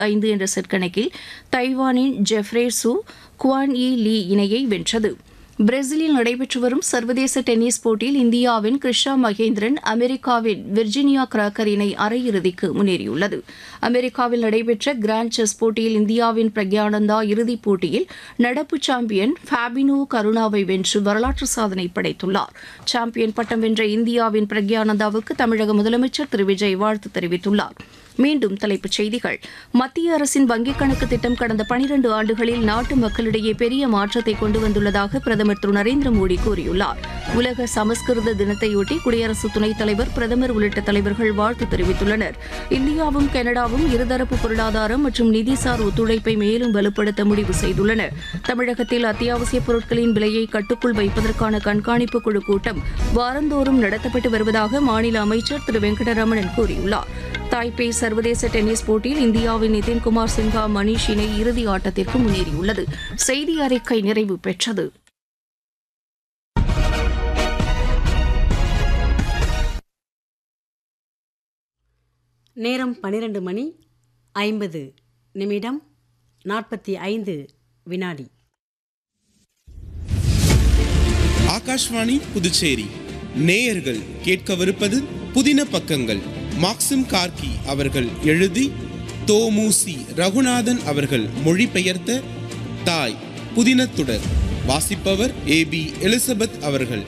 ஐந்து என்ற செட் கணக்கில் தைவானின் ஜெஃப்ரே சு குவான் இ லீ இணையை வென்றது பிரேசிலில் நடைபெற்று வரும் சர்வதேச டென்னிஸ் போட்டியில் இந்தியாவின் கிருஷா மகேந்திரன் அமெரிக்காவின் விர்ஜினியா கிராக்கர் இணை அரையிறுதிக்கு முன்னேறியுள்ளது அமெரிக்காவில் நடைபெற்ற கிராண்ட் செஸ் போட்டியில் இந்தியாவின் பிரக்யானந்தா இறுதிப் போட்டியில் நடப்பு சாம்பியன் ஃபேபினோ கருணாவை வென்று வரலாற்று சாதனை படைத்துள்ளார் சாம்பியன் பட்டம் வென்ற இந்தியாவின் பிரக்யானந்தாவுக்கு தமிழக முதலமைச்சர் திரு விஜய் வாழ்த்து தெரிவித்துள்ளார் மீண்டும் தலைப்புச் செய்திகள் மத்திய அரசின் வங்கிக் கணக்கு திட்டம் கடந்த பனிரண்டு ஆண்டுகளில் நாட்டு மக்களிடையே பெரிய மாற்றத்தை கொண்டு வந்துள்ளதாக பிரதமர் திரு நரேந்திர மோடி கூறியுள்ளார் உலக சமஸ்கிருத தினத்தையொட்டி குடியரசு துணைத் தலைவர் பிரதமர் உள்ளிட்ட தலைவர்கள் வாழ்த்து தெரிவித்துள்ளனர் இந்தியாவும் கனடாவும் இருதரப்பு பொருளாதாரம் மற்றும் நிதிசார் ஒத்துழைப்பை மேலும் வலுப்படுத்த முடிவு செய்துள்ளன தமிழகத்தில் அத்தியாவசிய பொருட்களின் விலையை கட்டுக்குள் வைப்பதற்கான கண்காணிப்பு குழு கூட்டம் வாரந்தோறும் நடத்தப்பட்டு வருவதாக மாநில அமைச்சர் திரு வெங்கடரமணன் கூறியுள்ளார் தாய்பே சர்வதேச டென்னிஸ் போட்டியில் இந்தியாவின் நிதின்குமார் சின்ஹா மணீஷ் இணை இறுதி ஆட்டத்திற்கு முன்னேறியுள்ளது செய்தி அறிக்கை நிறைவு பெற்றது நேரம் பன்னிரண்டு மணி ஐம்பது நிமிடம் நாற்பத்தி ஐந்து வினாடி ஆகாஷ்வாணி புதுச்சேரி நேயர்கள் கேட்கவிருப்பது புதின பக்கங்கள் மாக்சிம் கார்கி அவர்கள் எழுதி தோமுசி ரகுநாதன் அவர்கள் மொழிபெயர்த்த தாய் புதினத்துடர் வாசிப்பவர் ஏ பி எலிசபெத் அவர்கள்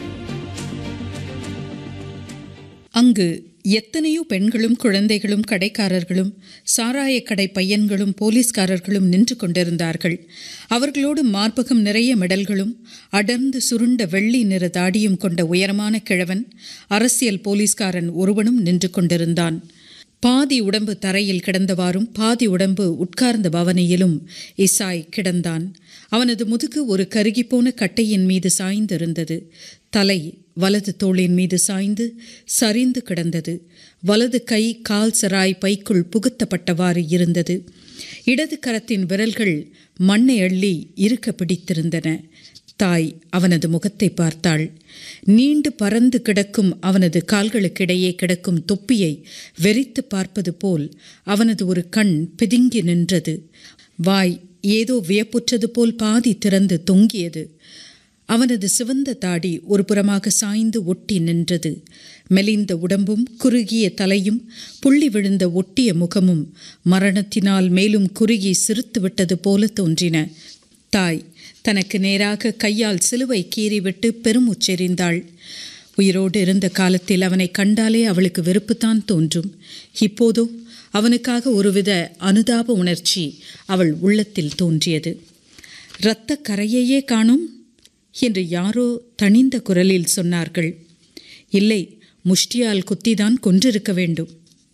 அங்கு எத்தனையோ பெண்களும் குழந்தைகளும் கடைக்காரர்களும் சாராயக் கடை பையன்களும் போலீஸ்காரர்களும் நின்று கொண்டிருந்தார்கள் அவர்களோடு மார்பகம் நிறைய மெடல்களும் அடர்ந்து சுருண்ட வெள்ளி நிற தாடியும் கொண்ட உயரமான கிழவன் அரசியல் போலீஸ்காரன் ஒருவனும் நின்று கொண்டிருந்தான் பாதி உடம்பு தரையில் கிடந்தவாறும் பாதி உடம்பு உட்கார்ந்த பவனையிலும் இசாய் கிடந்தான் அவனது முதுகு ஒரு கருகிப்போன கட்டையின் மீது சாய்ந்திருந்தது தலை வலது தோளின் மீது சாய்ந்து சரிந்து கிடந்தது வலது கை கால் சராய் பைக்குள் புகுத்தப்பட்டவாறு இருந்தது இடது கரத்தின் விரல்கள் மண்ணை அள்ளி இருக்க பிடித்திருந்தன தாய் அவனது முகத்தை பார்த்தாள் நீண்டு பறந்து கிடக்கும் அவனது கால்களுக்கிடையே கிடக்கும் தொப்பியை வெறித்து பார்ப்பது போல் அவனது ஒரு கண் பிதுங்கி நின்றது வாய் ஏதோ வியப்புற்றது போல் பாதி திறந்து தொங்கியது அவனது சிவந்த தாடி ஒரு புறமாக சாய்ந்து ஒட்டி நின்றது மெலிந்த உடம்பும் குறுகிய தலையும் புள்ளி விழுந்த ஒட்டிய முகமும் மரணத்தினால் மேலும் குறுகி சிரித்து விட்டது போல தோன்றின தாய் தனக்கு நேராக கையால் சிலுவை கீறிவிட்டு பெருமுச்செறிந்தாள் உயிரோடு இருந்த காலத்தில் அவனை கண்டாலே அவளுக்கு வெறுப்புத்தான் தோன்றும் இப்போதோ அவனுக்காக ஒருவித அனுதாப உணர்ச்சி அவள் உள்ளத்தில் தோன்றியது இரத்த கரையையே காணும் என்று யாரோ தணிந்த குரலில் சொன்னார்கள் இல்லை முஷ்டியால் குத்திதான் கொன்றிருக்க வேண்டும்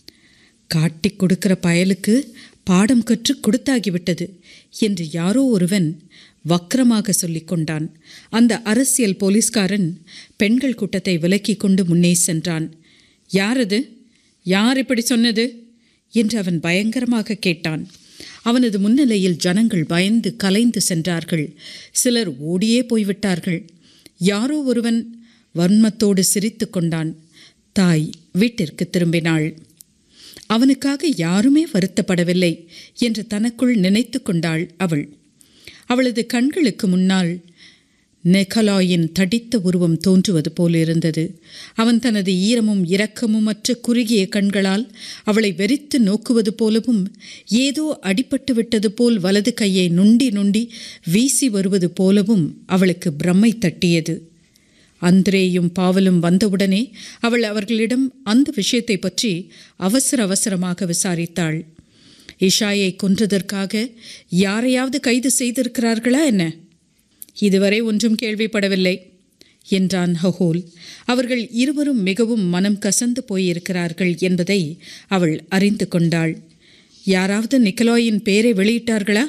காட்டிக் கொடுக்கிற பயலுக்கு பாடம் கற்று கொடுத்தாகிவிட்டது என்று யாரோ ஒருவன் வக்கரமாக சொல்லிக் கொண்டான் அந்த அரசியல் போலீஸ்காரன் பெண்கள் கூட்டத்தை விலக்கி கொண்டு முன்னே சென்றான் யார் அது யார் இப்படி சொன்னது என்று அவன் பயங்கரமாக கேட்டான் அவனது முன்னிலையில் ஜனங்கள் பயந்து கலைந்து சென்றார்கள் சிலர் ஓடியே போய்விட்டார்கள் யாரோ ஒருவன் வன்மத்தோடு சிரித்து கொண்டான் தாய் வீட்டிற்கு திரும்பினாள் அவனுக்காக யாருமே வருத்தப்படவில்லை என்று தனக்குள் நினைத்து கொண்டாள் அவள் அவளது கண்களுக்கு முன்னால் நெகலாயின் தடித்த உருவம் தோன்றுவது போலிருந்தது அவன் தனது ஈரமும் இரக்கமும் மற்ற குறுகிய கண்களால் அவளை வெறித்து நோக்குவது போலவும் ஏதோ அடிபட்டு விட்டது போல் வலது கையை நுண்டி நுண்டி வீசி வருவது போலவும் அவளுக்கு பிரம்மை தட்டியது அந்திரேயும் பாவலும் வந்தவுடனே அவள் அவர்களிடம் அந்த விஷயத்தை பற்றி அவசர அவசரமாக விசாரித்தாள் இஷாயை கொன்றதற்காக யாரையாவது கைது செய்திருக்கிறார்களா என்ன இதுவரை ஒன்றும் கேள்விப்படவில்லை என்றான் ஹஹோல் அவர்கள் இருவரும் மிகவும் மனம் கசந்து போயிருக்கிறார்கள் என்பதை அவள் அறிந்து கொண்டாள் யாராவது நிக்கலாயின் பெயரை வெளியிட்டார்களா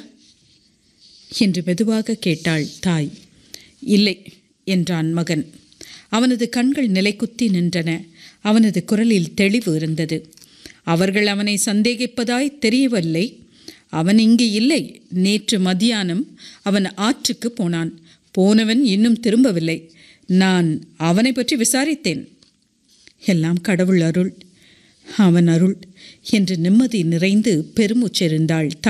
என்று மெதுவாக கேட்டாள் தாய் இல்லை என்றான் மகன் அவனது கண்கள் நிலைக்குத்தி நின்றன அவனது குரலில் தெளிவு இருந்தது அவர்கள் அவனை சந்தேகிப்பதாய் தெரியவில்லை அவன் இங்கு இல்லை நேற்று மதியானம் அவன் ஆற்றுக்கு போனான் போனவன் இன்னும் திரும்பவில்லை நான் அவனை பற்றி விசாரித்தேன் எல்லாம் கடவுள் அருள் அவன் அருள் என்று நிம்மதி நிறைந்து பெருமூச்செறிந்தாள்